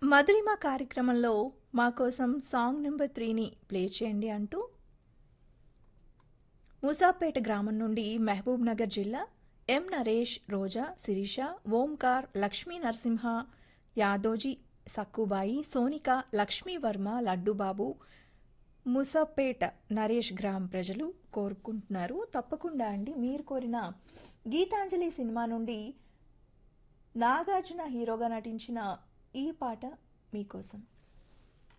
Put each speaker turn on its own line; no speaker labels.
మధురిమ కార్యక్రమంలో మా కోసం సాంగ్ నెంబర్ త్రీని ప్లే చేయండి అంటూ మూసాపేట గ్రామం నుండి మహబూబ్ నగర్ జిల్లా ఎం నరేష్ రోజా శిరీష ఓంకార్ లక్ష్మీ నరసింహ యాదోజీ సక్కుబాయి సోనిక లక్ష్మీవర్మ లడ్డుబాబు ముసాపేట నరేష్ గ్రామ్ ప్రజలు కోరుకుంటున్నారు తప్పకుండా అండి మీరు కోరిన గీతాంజలి సినిమా నుండి నాగార్జున హీరోగా నటించిన ఈ పాట మీకోసం